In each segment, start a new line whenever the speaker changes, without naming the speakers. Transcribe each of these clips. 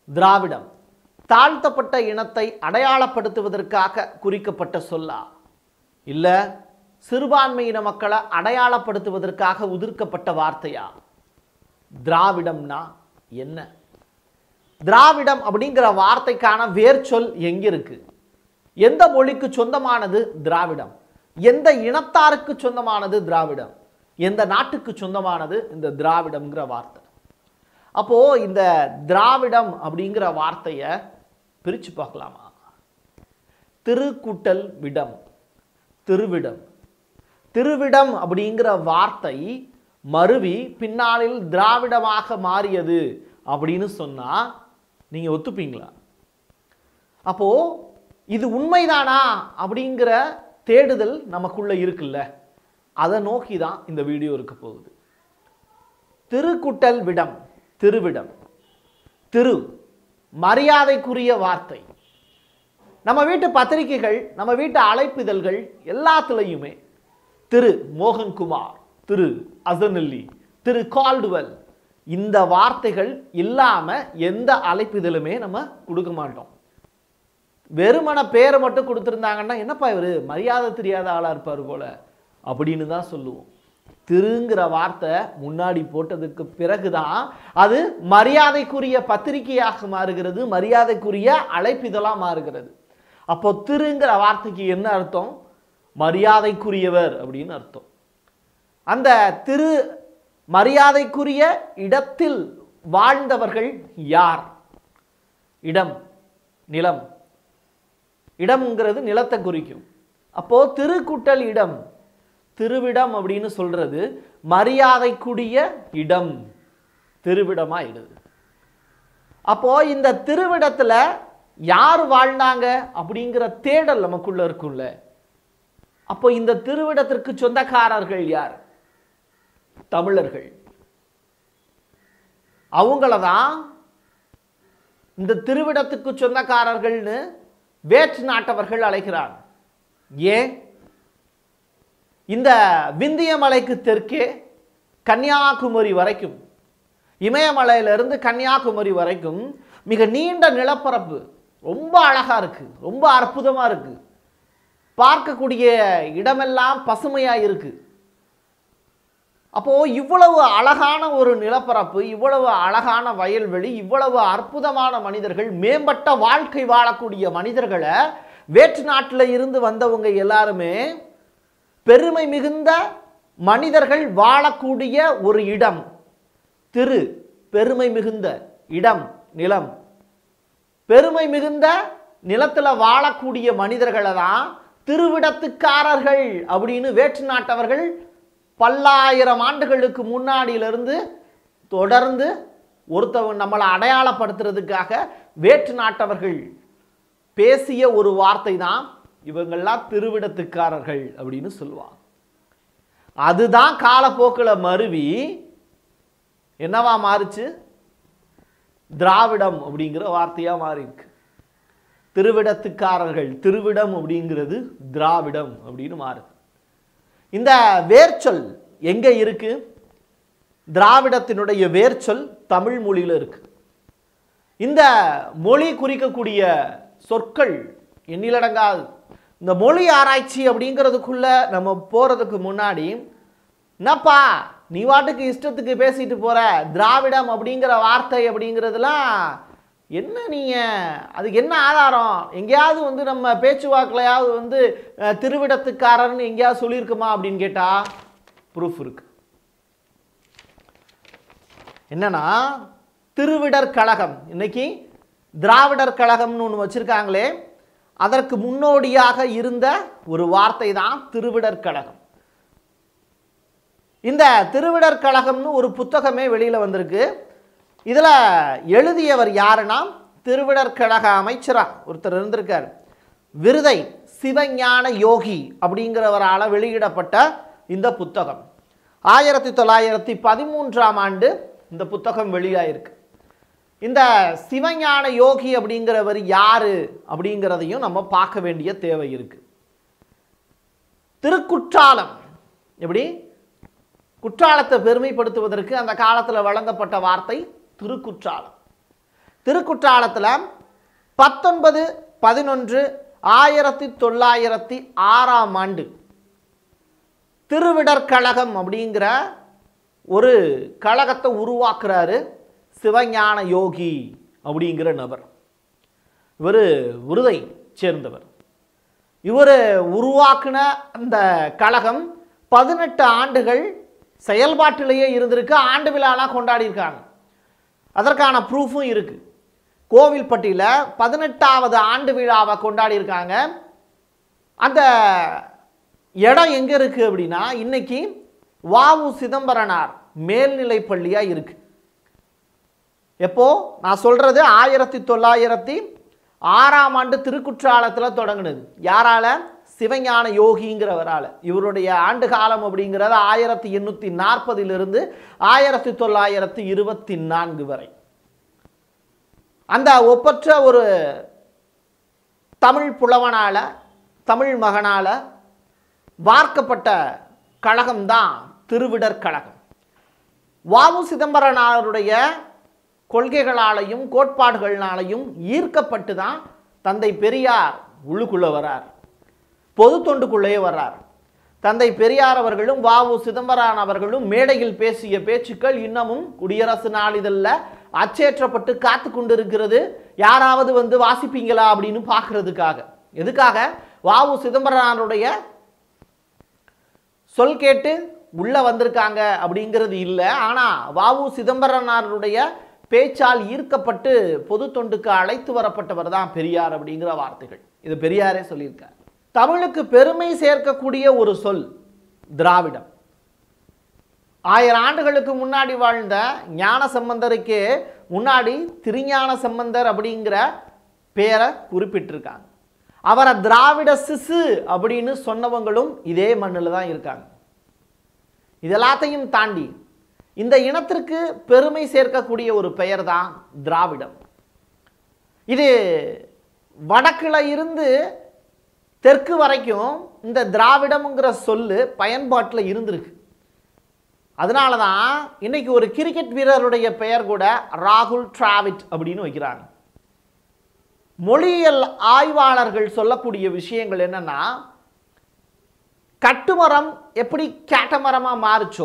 திராவிடம் தாழ்த்தப்பட்ட இனத்தை அடையாளப்படுத்துவதற்காக குறிக்கப்பட்ட சொல்லா இல்ல சிறுபான்மையின மக்களை அடையாளப்படுத்துவதற்காக உதிர்க்கப்பட்ட வார்த்தையா திராவிடம்னா என்ன திராவிடம் அப்படிங்கிற வார்த்தைக்கான வேர்ச்சொல் எங்க இருக்கு எந்த மொழிக்கு சொந்தமானது திராவிடம் எந்த இனத்தாருக்கு சொந்தமானது திராவிடம் எந்த நாட்டுக்கு சொந்தமானது இந்த திராவிடம்ங்கிற வார்த்தை அப்போ இந்த திராவிடம் அப்படிங்கிற வார்த்தையை பிரிச்சு பார்க்கலாமா திருக்குட்டல் விடம் திருவிடம் திருவிடம் அப்படிங்கிற வார்த்தை மருவி பின்னாளில் திராவிடமாக மாறியது அப்படின்னு சொன்னா நீங்க ஒத்துப்பீங்களா அப்போ இது உண்மைதானா அப்படிங்கிற தேடுதல் நமக்குள்ள இருக்குல்ல அதை நோக்கி தான் இந்த வீடியோ இருக்க போகுது திருக்குட்டல் விடம் திருவிடம் திரு மரியாதைக்குரிய வார்த்தை நம்ம வீட்டு பத்திரிகைகள் நம்ம வீட்டு அழைப்பிதழ்கள் எல்லாத்துலேயுமே திரு மோகன்குமார் திரு அசனல்லி திரு கால்டுவெல் இந்த வார்த்தைகள் இல்லாம எந்த அழைப்பிதழுமே நம்ம கொடுக்க மாட்டோம் வெறுமன பேரை மட்டும் கொடுத்துருந்தாங்கன்னா என்னப்பா இவரு மரியாதை தெரியாத ஆளா இருப்பார் போல அப்படின்னு தான் சொல்லுவோம் திருங்கிற வார்த்தை முன்னாடி போட்டதுக்கு பிறகுதான் அது மரியாதைக்குரிய பத்திரிகையாக மாறுகிறது மரியாதைக்குரிய அழைப்பிதழா மாறுகிறது அப்போ திருங்கிற வார்த்தைக்கு என்ன அர்த்தம் மரியாதைக்குரியவர் அப்படின்னு அர்த்தம் அந்த திரு மரியாதைக்குரிய இடத்தில் வாழ்ந்தவர்கள் யார் இடம் நிலம் இடம்ங்கிறது நிலத்தை குறிக்கும் அப்போ திருக்குட்டல் இடம் திருவிடம் அப்படின்னு சொல்றது மரியாதைக்குரிய இடம் திருவிடமாயிடுது அப்போ இந்த திருவிடத்துல யார் வாழ்ந்தாங்க அப்படிங்கிற தேடல் நமக்குள்ள இருக்கும்ல அப்போ இந்த திருவிடத்திற்கு சொந்தக்காரர்கள் யார் தமிழர்கள் அவங்கள தான் இந்த திருவிடத்துக்கு சொந்தக்காரர்கள்னு வேற்று நாட்டவர்கள் அழைக்கிறாங்க ஏன் இந்த விந்திய மலைக்கு தெற்கே கன்னியாகுமரி வரைக்கும் இமயமலையிலிருந்து கன்னியாகுமரி வரைக்கும் மிக நீண்ட நிலப்பரப்பு ரொம்ப அழகா இருக்கு ரொம்ப அற்புதமா இருக்கு பார்க்கக்கூடிய இடமெல்லாம் பசுமையா இருக்கு அப்போ இவ்வளவு அழகான ஒரு நிலப்பரப்பு இவ்வளவு அழகான வயல்வெளி இவ்வளவு அற்புதமான மனிதர்கள் மேம்பட்ட வாழ்க்கை வாழக்கூடிய மனிதர்களை வேற்று நாட்டில் இருந்து வந்தவங்க எல்லாருமே பெருமை மிகுந்த மனிதர்கள் வாழக்கூடிய ஒரு இடம் திரு பெருமை மிகுந்த இடம் நிலம் பெருமை மிகுந்த நிலத்துல வாழக்கூடிய மனிதர்களை தான் திருவிடத்துக்காரர்கள் அப்படின்னு வேற்று நாட்டவர்கள் பல்லாயிரம் ஆண்டுகளுக்கு முன்னாடியிலிருந்து தொடர்ந்து ஒருத்தவன் நம்மளை அடையாளப்படுத்துறதுக்காக வேற்று நாட்டவர்கள் பேசிய ஒரு வார்த்தை தான் இவங்கெல்லாம் திருவிடத்துக்காரர்கள் அப்படின்னு சொல்லுவாங்க அதுதான் காலப்போக்கில் மருவி என்னவா மாறுச்சு திராவிடம் அப்படிங்கிற வார்த்தையா மாறி இருக்கு திருவிடத்துக்காரர்கள் திருவிடம் அப்படிங்கிறது திராவிடம் அப்படின்னு மாறுது இந்த வேர்ச்சொல் எங்க இருக்கு திராவிடத்தினுடைய வேர்ச்சொல் தமிழ் மொழியில இருக்கு இந்த மொழி குறிக்கக்கூடிய சொற்கள் எண்ணிலடங்காது இந்த மொழி ஆராய்ச்சி அப்படிங்கிறதுக்குள்ள நம்ம போறதுக்கு முன்னாடி என்னப்பா நீ வாட்டுக்கு இஷ்டத்துக்கு பேசிட்டு போற திராவிடம் அப்படிங்கிற வார்த்தை அப்படிங்கிறதுலாம் என்ன நீங்க அதுக்கு என்ன ஆதாரம் எங்கேயாவது வந்து நம்ம பேச்சுவாக்கிலையாவது வந்து அஹ், திருவிடத்துக்காரர்னு எங்கேயாவது சொல்லியிருக்குமா அப்படின்னு கேட்டா ப்ரூஃப் இருக்கு என்னன்னா திருவிடர் கழகம் இன்னைக்கு திராவிடர் கழகம்னு ஒன்று வச்சிருக்காங்களே அதற்கு முன்னோடியாக இருந்த ஒரு வார்த்தை தான் திருவிடர் கழகம் இந்த திருவிடர் கழகம்னு ஒரு புத்தகமே வெளியில் வந்திருக்கு இதில் எழுதியவர் யாருன்னா திருவிடர் கழக அமைச்சரா ஒருத்தர் இருந்திருக்கார் விருதை சிவஞான யோகி அப்படிங்கிறவரால் வெளியிடப்பட்ட இந்த புத்தகம் ஆயிரத்தி தொள்ளாயிரத்தி பதிமூன்றாம் ஆண்டு இந்த புத்தகம் வெளியாயிருக்கு இந்த சிவஞான யோகி அப்படிங்கிறவர் யாரு அப்படிங்கிறதையும் நம்ம பார்க்க வேண்டிய தேவை இருக்கு திருக்குற்றாலம் எப்படி குற்றாலத்தை பெருமைப்படுத்துவதற்கு அந்த காலத்தில் வழங்கப்பட்ட வார்த்தை திருக்குற்றாலம் திருக்குற்றாலத்தில் பத்தொன்பது பதினொன்று ஆயிரத்தி தொள்ளாயிரத்தி ஆறாம் ஆண்டு திருவிடற்கழகம் அப்படிங்கிற ஒரு கழகத்தை உருவாக்குறாரு சிவஞான யோகி அப்படிங்கிற நபர் இவர் விருதை சேர்ந்தவர் இவர் உருவாக்குன அந்த கழகம் பதினெட்டு ஆண்டுகள் செயல்பாட்டிலேயே இருந்திருக்கு ஆண்டு விழாலாம் கொண்டாடியிருக்காங்க அதற்கான ப்ரூஃபும் இருக்கு கோவில்பட்டியில் பதினெட்டாவது ஆண்டு விழாவை கொண்டாடியிருக்காங்க அந்த இடம் எங்கே இருக்குது அப்படின்னா இன்னைக்கு வாவு சிதம்பரனார் மேல்நிலைப் பள்ளியாக இருக்கு எப்போ நான் சொல்றது ஆயிரத்தி தொள்ளாயிரத்தி ஆறாம் ஆண்டு திருக்குற்றாலத்தில் தொடங்குனது யாரால சிவஞான யோகிங்கிறவரால இவருடைய ஆண்டு காலம் அப்படிங்கிறது ஆயிரத்தி எண்ணூற்றி நாற்பதிலிருந்து ஆயிரத்தி தொள்ளாயிரத்தி இருபத்தி நான்கு வரை அந்த ஒப்பற்ற ஒரு தமிழ் புலவனால தமிழ் மகனால வார்க்கப்பட்ட கழகம்தான் திருவிடர் கழகம் வாவு சிதம்பரனாருடைய கொள்கைகளாலையும் கோட்பாடுகளாலையும் ஈர்க்கப்பட்டு தான் தந்தை பெரியார் உள்ளுக்குள்ள வரார் பொது தொண்டுக்குள்ளே வர்றார் தந்தை பெரியார் அவர்களும் வாவு சிதம்பரம் அவர்களும் மேடையில் பேசிய பேச்சுக்கள் இன்னமும் குடியரசு நாளிதழில் அச்சேற்றப்பட்டு காத்து கொண்டிருக்கிறது யாராவது வந்து வாசிப்பீங்களா அப்படின்னு பார்க்கறதுக்காக எதுக்காக வாவு சிதம்பரனாருடைய சொல் கேட்டு உள்ள வந்திருக்காங்க அப்படிங்கிறது இல்லை ஆனால் வாவு சிதம்பரனாருடைய பேச்சால் ஈர்க்கப்பட்டு பொது தொண்டுக்கு அழைத்து வரப்பட்டவர் தான் பெரியார் அப்படிங்கிற வார்த்தைகள் இது பெரியாரே சொல்லியிருக்கார் தமிழுக்கு பெருமை சேர்க்கக்கூடிய ஒரு சொல் திராவிடம் ஆயிரம் ஆண்டுகளுக்கு முன்னாடி வாழ்ந்த ஞான சம்பந்தருக்கே முன்னாடி திருஞான சம்பந்தர் அப்படிங்கிற பேரை குறிப்பிட்டிருக்காங்க அவரை திராவிட சிசு அப்படின்னு சொன்னவங்களும் இதே மண்ணில் தான் இருக்காங்க இது எல்லாத்தையும் தாண்டி இந்த இனத்திற்கு பெருமை சேர்க்கக்கூடிய ஒரு பெயர் தான் திராவிடம் இது வடக்குல இருந்து தெற்கு வரைக்கும் இந்த திராவிடம்ங்கிற சொல்லு பயன்பாட்டில் இருந்திருக்கு அதனால தான் இன்னைக்கு ஒரு கிரிக்கெட் வீரருடைய பெயர் கூட ராகுல் டிராவிட் அப்படின்னு வைக்கிறாங்க மொழியியல் ஆய்வாளர்கள் சொல்லக்கூடிய விஷயங்கள் என்னன்னா கட்டுமரம் எப்படி கேட்டமரமாக மாறுச்சோ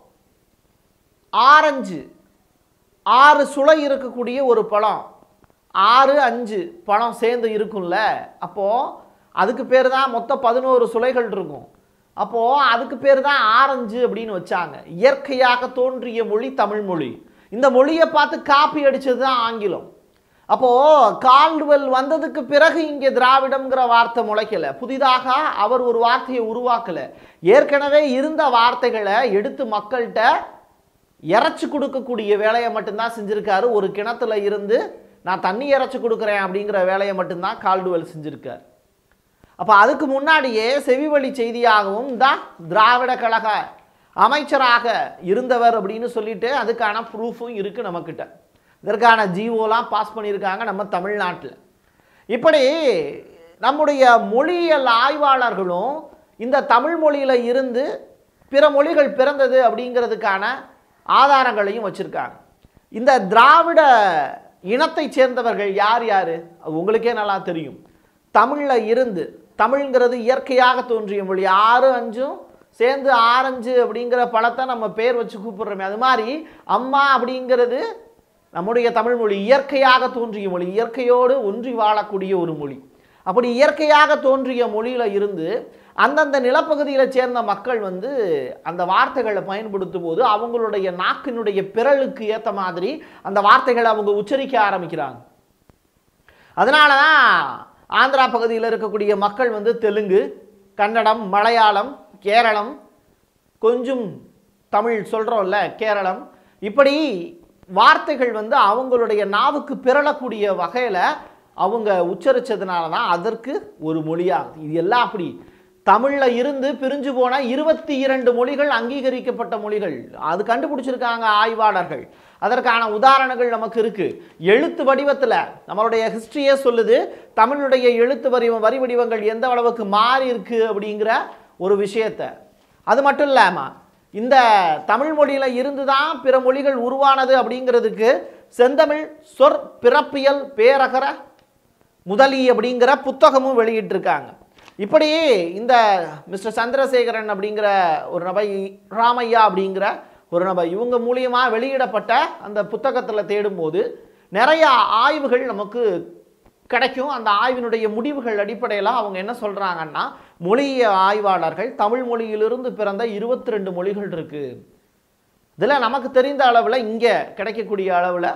ஆரஞ்சு ஆறு சுளை இருக்கக்கூடிய ஒரு பழம் ஆறு அஞ்சு பழம் சேர்ந்து இருக்கும்ல அப்போது அதுக்கு பேர் தான் மொத்தம் பதினோரு சுளைகள் இருக்கும் அப்போது அதுக்கு பேர் தான் ஆரஞ்சு அப்படின்னு வச்சாங்க இயற்கையாக தோன்றிய மொழி தமிழ் மொழி இந்த மொழியை பார்த்து காப்பி அடிச்சது தான் ஆங்கிலம் அப்போது கால்டுவெல் வந்ததுக்கு பிறகு இங்கே திராவிடம்ங்கிற வார்த்தை முளைக்கல புதிதாக அவர் ஒரு வார்த்தையை உருவாக்கல ஏற்கனவே இருந்த வார்த்தைகளை எடுத்து மக்கள்கிட்ட இறைச்சி கொடுக்கக்கூடிய வேலையை மட்டும்தான் செஞ்சிருக்காரு ஒரு கிணத்துல இருந்து நான் தண்ணி இறைச்சி கொடுக்குறேன் அப்படிங்கிற வேலையை மட்டும்தான் கால்டுவெல் செஞ்சிருக்கார் அப்போ அதுக்கு முன்னாடியே செவிவழி செய்தியாகவும் தான் திராவிட கழக அமைச்சராக இருந்தவர் அப்படின்னு சொல்லிட்டு அதுக்கான ப்ரூஃபும் இருக்குது நம்மக்கிட்ட இதற்கான ஜிஓலாம் பாஸ் பண்ணியிருக்காங்க நம்ம தமிழ்நாட்டில் இப்படி நம்முடைய மொழியியல் ஆய்வாளர்களும் இந்த தமிழ் மொழியில் இருந்து பிற மொழிகள் பிறந்தது அப்படிங்கிறதுக்கான ஆதாரங்களையும் வச்சுருக்காங்க இந்த திராவிட இனத்தை சேர்ந்தவர்கள் யார் யார் அது உங்களுக்கே நல்லா தெரியும் தமிழில் இருந்து தமிழ்ங்கிறது இயற்கையாக தோன்றிய மொழி ஆறு அஞ்சும் சேர்ந்து ஆரஞ்சு அப்படிங்கிற பழத்தை நம்ம பேர் வச்சு கூப்பிடுறோமே அது மாதிரி அம்மா அப்படிங்கிறது நம்முடைய தமிழ் மொழி இயற்கையாக தோன்றிய மொழி இயற்கையோடு ஒன்றி வாழக்கூடிய ஒரு மொழி அப்படி இயற்கையாக தோன்றிய மொழியில இருந்து அந்தந்த நிலப்பகுதியில் சேர்ந்த மக்கள் வந்து அந்த வார்த்தைகளை பயன்படுத்தும் போது அவங்களுடைய நாக்கினுடைய பிறலுக்கு ஏற்ற மாதிரி அந்த வார்த்தைகளை அவங்க உச்சரிக்க ஆரம்பிக்கிறாங்க அதனால தான் ஆந்திரா பகுதியில் இருக்கக்கூடிய மக்கள் வந்து தெலுங்கு கன்னடம் மலையாளம் கேரளம் கொஞ்சம் தமிழ் சொல்கிறோம்ல கேரளம் இப்படி வார்த்தைகள் வந்து அவங்களுடைய நாவுக்கு பிறழக்கூடிய வகையில் அவங்க உச்சரித்ததுனால தான் அதற்கு ஒரு மொழியாகுது இது எல்லாம் அப்படி தமிழில் இருந்து பிரிஞ்சு போன இருபத்தி இரண்டு மொழிகள் அங்கீகரிக்கப்பட்ட மொழிகள் அது கண்டுபிடிச்சிருக்காங்க ஆய்வாளர்கள் அதற்கான உதாரணங்கள் நமக்கு இருக்கு எழுத்து வடிவத்தில் நம்மளுடைய ஹிஸ்டரியே சொல்லுது தமிழுடைய எழுத்து வடிவம் வரி வடிவங்கள் எந்த அளவுக்கு மாறி இருக்கு அப்படிங்கிற ஒரு விஷயத்தை அது மட்டும் இல்லாமல் இந்த தமிழ் மொழியில இருந்து தான் பிற மொழிகள் உருவானது அப்படிங்கிறதுக்கு செந்தமிழ் சொற் பிறப்பியல் பேரகர முதலி அப்படிங்கிற புத்தகமும் வெளியிட்டிருக்காங்க இப்படி இந்த மிஸ்டர் சந்திரசேகரன் அப்படிங்கிற ஒரு நபர் ராமையா அப்படிங்கிற ஒரு நபர் இவங்க மூலியமா வெளியிடப்பட்ட அந்த புத்தகத்தில் தேடும்போது நிறைய ஆய்வுகள் நமக்கு கிடைக்கும் அந்த ஆய்வினுடைய முடிவுகள் அடிப்படையில் அவங்க என்ன சொல்றாங்கன்னா மொழிய ஆய்வாளர்கள் தமிழ் மொழியிலிருந்து பிறந்த இருபத்தி ரெண்டு மொழிகள் இருக்கு இதில் நமக்கு தெரிந்த அளவில் இங்கே கிடைக்கக்கூடிய அளவில்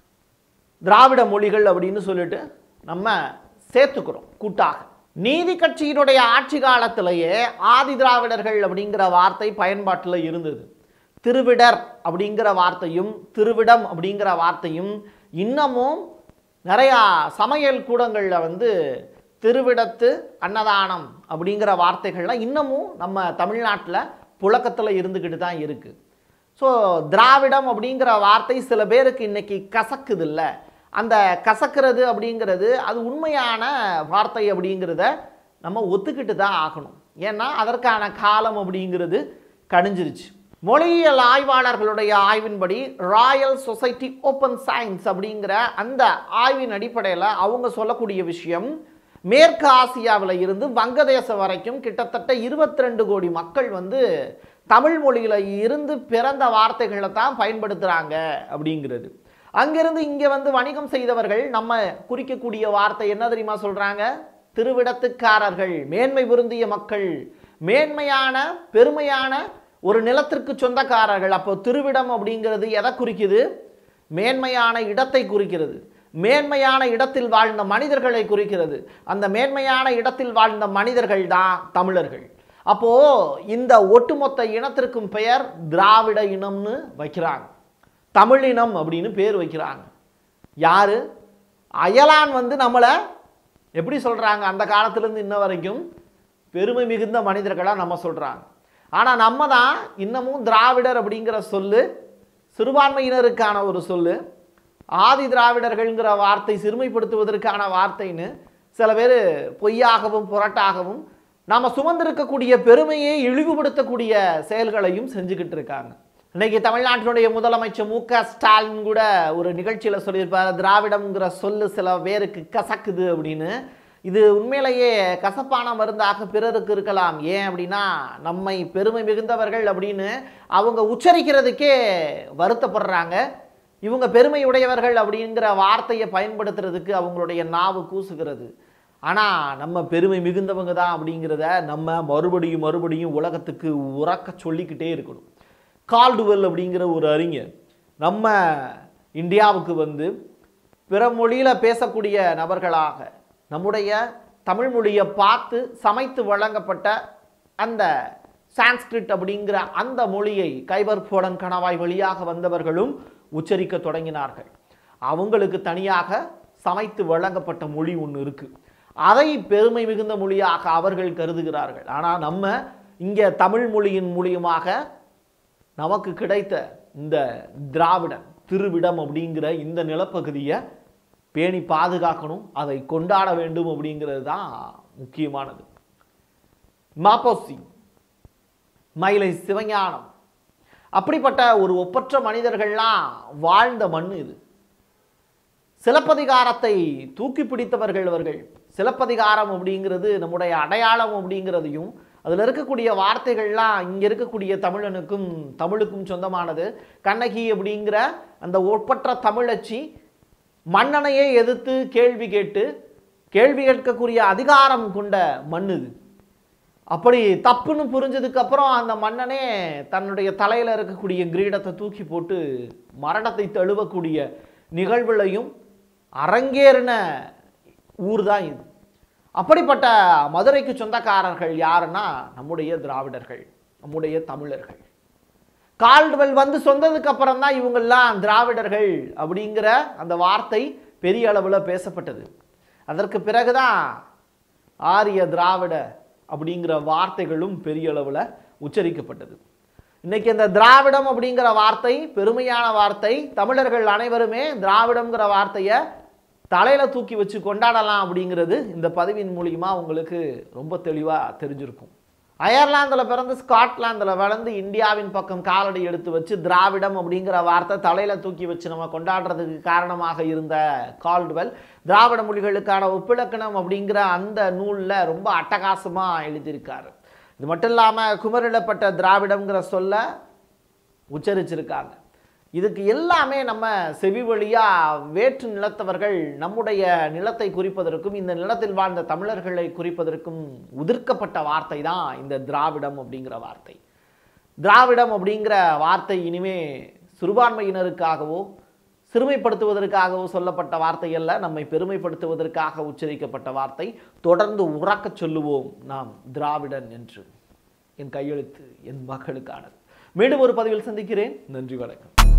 திராவிட மொழிகள் அப்படின்னு சொல்லிட்டு நம்ம சேர்த்துக்கிறோம் கூட்டாக நீதி கட்சியினுடைய ஆட்சி காலத்திலேயே ஆதி திராவிடர்கள் அப்படிங்கிற வார்த்தை பயன்பாட்டில் இருந்தது திருவிடர் அப்படிங்கிற வார்த்தையும் திருவிடம் அப்படிங்கிற வார்த்தையும் இன்னமும் நிறையா சமையல் கூடங்களில் வந்து திருவிடத்து அன்னதானம் அப்படிங்கிற வார்த்தைகள்லாம் இன்னமும் நம்ம தமிழ்நாட்டில் புழக்கத்தில் இருந்துக்கிட்டு தான் இருக்குது ஸோ திராவிடம் அப்படிங்கிற வார்த்தை சில பேருக்கு இன்னைக்கு கசக்குது இல்ல அந்த கசக்கிறது அப்படிங்கிறது அது உண்மையான வார்த்தை அப்படிங்கிறத நம்ம ஒத்துக்கிட்டு தான் ஆகணும் ஏன்னா அதற்கான காலம் அப்படிங்கிறது கணிஞ்சிருச்சு மொழியியல் ஆய்வாளர்களுடைய ஆய்வின்படி ராயல் சொசைட்டி ஓப்பன் சயின்ஸ் அப்படிங்கிற அந்த ஆய்வின் அடிப்படையில் அவங்க சொல்லக்கூடிய விஷயம் மேற்கு ஆசியாவில் இருந்து வங்கதேசம் வரைக்கும் கிட்டத்தட்ட 22 கோடி மக்கள் வந்து தமிழ் மொழியில இருந்து பிறந்த வார்த்தைகளை தான் பயன்படுத்துகிறாங்க அப்படிங்கிறது அங்கிருந்து இங்கே வந்து வணிகம் செய்தவர்கள் நம்ம குறிக்கக்கூடிய வார்த்தை என்ன தெரியுமா சொல்கிறாங்க திருவிடத்துக்காரர்கள் மேன்மை பொருந்திய மக்கள் மேன்மையான பெருமையான ஒரு நிலத்திற்கு சொந்தக்காரர்கள் அப்போ திருவிடம் அப்படிங்கிறது எதை குறிக்குது மேன்மையான இடத்தை குறிக்கிறது மேன்மையான இடத்தில் வாழ்ந்த மனிதர்களை குறிக்கிறது அந்த மேன்மையான இடத்தில் வாழ்ந்த மனிதர்கள் தான் தமிழர்கள் அப்போ இந்த ஒட்டுமொத்த இனத்திற்கும் பெயர் திராவிட இனம்னு வைக்கிறாங்க தமிழினம் அப்படின்னு பேர் வைக்கிறாங்க யாரு அயலான் வந்து நம்மளை எப்படி சொல்றாங்க அந்த காலத்திலேருந்து இன்ன வரைக்கும் பெருமை மிகுந்த மனிதர்களாக நம்ம சொல்றாங்க ஆனால் நம்ம தான் இன்னமும் திராவிடர் அப்படிங்கிற சொல்லு சிறுபான்மையினருக்கான ஒரு சொல்லு ஆதி திராவிடர்கள்ங்கிற வார்த்தை சிறுமைப்படுத்துவதற்கான வார்த்தைன்னு சில பேர் பொய்யாகவும் புரட்டாகவும் நாம் சுமந்திருக்கக்கூடிய பெருமையை இழிவுபடுத்தக்கூடிய செயல்களையும் செஞ்சுக்கிட்டு இருக்காங்க இன்னைக்கு தமிழ்நாட்டினுடைய முதலமைச்சர் மு க ஸ்டாலின் கூட ஒரு நிகழ்ச்சியில் சொல்லியிருப்பார் திராவிடம்ங்கிற சொல்லு சில பேருக்கு கசக்குது அப்படின்னு இது உண்மையிலேயே கசப்பான மருந்தாக பிறருக்கு இருக்கலாம் ஏன் அப்படின்னா நம்மை பெருமை மிகுந்தவர்கள் அப்படின்னு அவங்க உச்சரிக்கிறதுக்கே வருத்தப்படுறாங்க இவங்க பெருமை உடையவர்கள் அப்படிங்கிற வார்த்தையை பயன்படுத்துறதுக்கு அவங்களுடைய நாவு கூசுகிறது ஆனால் நம்ம பெருமை மிகுந்தவங்க தான் அப்படிங்கிறத நம்ம மறுபடியும் மறுபடியும் உலகத்துக்கு உறக்க சொல்லிக்கிட்டே இருக்கணும் கால்டுவெல் அப்படிங்கிற ஒரு அறிஞர் நம்ம இந்தியாவுக்கு வந்து பிற மொழியில் பேசக்கூடிய நபர்களாக நம்முடைய தமிழ் மொழியை பார்த்து சமைத்து வழங்கப்பட்ட அந்த சான்ஸ்கிரிட் அப்படிங்கிற அந்த மொழியை கைபர் போடன் கணவாய் வழியாக வந்தவர்களும் உச்சரிக்க தொடங்கினார்கள் அவங்களுக்கு தனியாக சமைத்து வழங்கப்பட்ட மொழி ஒன்று இருக்கு அதை பெருமை மிகுந்த மொழியாக அவர்கள் கருதுகிறார்கள் ஆனால் நம்ம இங்கே தமிழ் மொழியின் மூலியமாக நமக்கு கிடைத்த இந்த திராவிடம் திருவிடம் அப்படிங்கிற இந்த நிலப்பகுதியை பேணி பாதுகாக்கணும் அதை கொண்டாட வேண்டும் அப்படிங்கிறது தான் முக்கியமானது மாப்போசி மயிலை சிவஞானம் அப்படிப்பட்ட ஒரு ஒப்பற்ற மனிதர்கள்லாம் வாழ்ந்த மண் இது சிலப்பதிகாரத்தை தூக்கி பிடித்தவர்கள் அவர்கள் சிலப்பதிகாரம் அப்படிங்கிறது நம்முடைய அடையாளம் அப்படிங்கிறதையும் அதில் இருக்கக்கூடிய வார்த்தைகள்லாம் இங்கே இருக்கக்கூடிய தமிழனுக்கும் தமிழுக்கும் சொந்தமானது கண்ணகி அப்படிங்கிற அந்த ஒப்பற்ற தமிழச்சி மன்னனையே எதிர்த்து கேள்வி கேட்டு கேள்வி கேட்கக்கூடிய அதிகாரம் கொண்ட மண் இது அப்படி தப்புன்னு புரிஞ்சதுக்கு அப்புறம் அந்த மன்னனே தன்னுடைய தலையில் இருக்கக்கூடிய கிரீடத்தை தூக்கி போட்டு மரணத்தை தழுவக்கூடிய நிகழ்வுலையும் அரங்கேறின ஊர் தான் இது அப்படிப்பட்ட மதுரைக்கு சொந்தக்காரர்கள் யாருன்னா நம்முடைய திராவிடர்கள் நம்முடைய தமிழர்கள் கால்டுவெல் வந்து சொந்ததுக்கு அப்புறம் தான் இவங்கெல்லாம் திராவிடர்கள் அப்படிங்கிற அந்த வார்த்தை பெரிய அளவில் பேசப்பட்டது அதற்கு பிறகுதான் ஆரிய திராவிட அப்படிங்கிற வார்த்தைகளும் பெரிய அளவில் உச்சரிக்கப்பட்டது இன்னைக்கு இந்த திராவிடம் அப்படிங்கிற வார்த்தை பெருமையான வார்த்தை தமிழர்கள் அனைவருமே திராவிடம்ங்கிற வார்த்தையை தலையில தூக்கி வச்சு கொண்டாடலாம் அப்படிங்கிறது இந்த பதிவின் மூலியமா உங்களுக்கு ரொம்ப தெளிவாக தெரிஞ்சிருக்கும் அயர்லாந்தில் பிறந்து ஸ்காட்லாந்தில் வளர்ந்து இந்தியாவின் பக்கம் காலடி எடுத்து வச்சு திராவிடம் அப்படிங்கிற வார்த்தை தலையில் தூக்கி வச்சு நம்ம கொண்டாடுறதுக்கு காரணமாக இருந்த கால்டுவெல் திராவிட மொழிகளுக்கான ஒப்பிலக்கணம் அப்படிங்கிற அந்த நூலில் ரொம்ப அட்டகாசமாக எழுதியிருக்காரு இது மட்டும் இல்லாமல் குமரிடப்பட்ட திராவிடம்ங்கிற சொல்ல உச்சரிச்சிருக்காங்க இதுக்கு எல்லாமே நம்ம செவி வழியாக வேற்று நிலத்தவர்கள் நம்முடைய நிலத்தை குறிப்பதற்கும் இந்த நிலத்தில் வாழ்ந்த தமிழர்களை குறிப்பதற்கும் உதிர்க்கப்பட்ட வார்த்தை தான் இந்த திராவிடம் அப்படிங்கிற வார்த்தை திராவிடம் அப்படிங்கிற வார்த்தை இனிமே சிறுபான்மையினருக்காகவோ சிறுமைப்படுத்துவதற்காகவோ சொல்லப்பட்ட வார்த்தை அல்ல நம்மை பெருமைப்படுத்துவதற்காக உச்சரிக்கப்பட்ட வார்த்தை தொடர்ந்து உறக்கச் சொல்லுவோம் நாம் திராவிடன் என்று என் கையெழுத்து என் மக்களுக்கானது மீண்டும் ஒரு பதிவில் சந்திக்கிறேன் நன்றி வணக்கம்